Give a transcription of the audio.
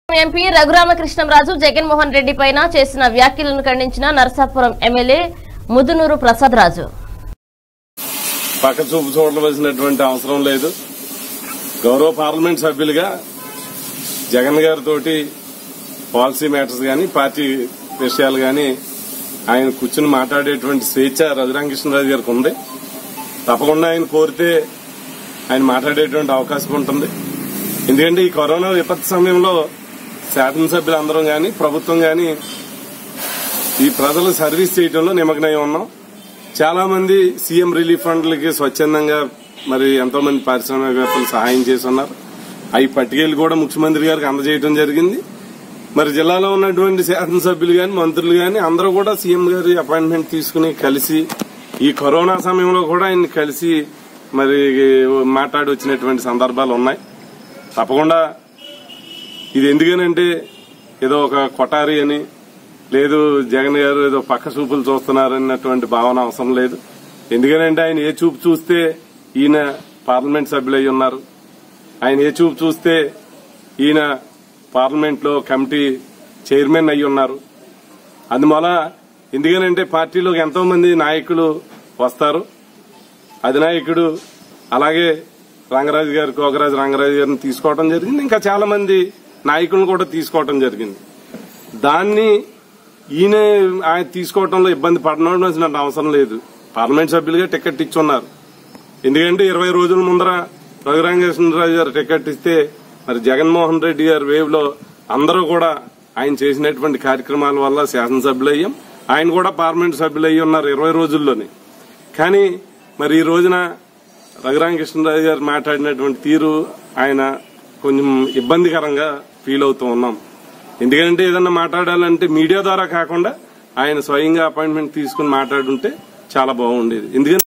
MP Raghurama Krishnam Raju Jaganmohan Reddy పైన చేసిన వ్యాఖ్యలను ఖండించిన నరసాపురం ఎమ్మెల్యే ముదునూరు ప్రసాద్ రాజు పక్క చూపు చూడవలసినటువంటి అవసరం లేదు గౌరవ పార్లమెంట్ సభ్యులుగా జగన్ గారితో పాలసీ మ్యాటర్స్ గాని పార్టీ విషయాలు గాని ఆయన కూర్చుని మాట్లాడేటువంటి స్వేచ్ఛ రఘురామకృష్ణరాజు గారికి ఉంది తప్పకుండా ఆయన కోరితే ఆయన మాట్లాడేటువంటి అవకాశం ఉంటుంది ఎందుకంటే ఈ కరోనా విపత్తు సమయంలో శాసనసభ్యులు అందరం గాని ప్రభుత్వం గాని ఈ ప్రజలు సర్వీస్ చేయడంలో నిమగ్నమై ఉన్నాం చాలా మంది సీఎం రిలీఫ్ ఫండ్లకి స్వచ్ఛందంగా మరి ఎంతో మంది పారిశ్రామికవేత్తలు సహాయం చేసి ఉన్నారు అవి పట్టుకెళ్లి కూడా ముఖ్యమంత్రి గారికి అందజేయడం జరిగింది మరి జిల్లాలో ఉన్నటువంటి శాసనసభ్యులు గాని మంత్రులు గాని అందరూ కూడా సీఎం గారి అపాయింట్మెంట్ తీసుకుని కలిసి ఈ కరోనా సమయంలో కూడా ఆయన్ని కలిసి మరి మాట్లాడి వచ్చినటువంటి సందర్భాలు ఉన్నాయి తప్పకుండా ఇది ఎందుకనంటే ఏదో ఒక కొటారి అని లేదు జగన్ గారు ఏదో పక్క చూపులు చూస్తున్నారన్నటువంటి భావన అవసరం లేదు ఎందుకనంటే ఆయన ఏ చూపు చూస్తే ఈయన పార్లమెంట్ సభ్యులై ఉన్నారు ఆయన ఏ చూపు చూస్తే ఈయన పార్లమెంట్ లో కమిటీ చైర్మన్ అయి ఉన్నారు అందువల్ల ఎందుకనంటే పార్టీలోకి ఎంతో మంది నాయకులు వస్తారు అధినాయకుడు అలాగే రంగరాజు గారు కోగరాజు రంగరాజు గారిని తీసుకోవడం జరిగింది ఇంకా చాలా మంది నాయకులను కూడా తీసుకోవడం జరిగింది దాన్ని ఈయన ఆయన తీసుకోవడంలో ఇబ్బంది పడడం అవసరం లేదు పార్లమెంట్ సభ్యులుగా టికెట్ ఇచ్చున్నారు ఎందుకంటే ఇరవై రోజుల ముందర రఘురామకృష్ణరాజు గారు టికెట్ ఇస్తే మరి జగన్మోహన్ రెడ్డి గారి వేవ్ లో అందరూ కూడా ఆయన చేసినటువంటి కార్యక్రమాల వల్ల శాసనసభ్యులు అయ్యాం ఆయన కూడా పార్లమెంట్ సభ్యులు అయ్యి ఉన్నారు ఇరవై రోజుల్లోనే కానీ మరి ఈ రోజున రఘురామకృష్ణరాజు గారు మాట్లాడినటువంటి తీరు ఆయన కొంచెం ఇబ్బందికరంగా ఫీల్ అవుతూ ఉన్నాం ఎందుకంటే ఏదన్నా మాట్లాడాలంటే మీడియా ద్వారా కాకుండా ఆయన స్వయంగా అపాయింట్మెంట్ తీసుకుని మాట్లాడుంటే చాలా బాగుండేది ఎందుకంటే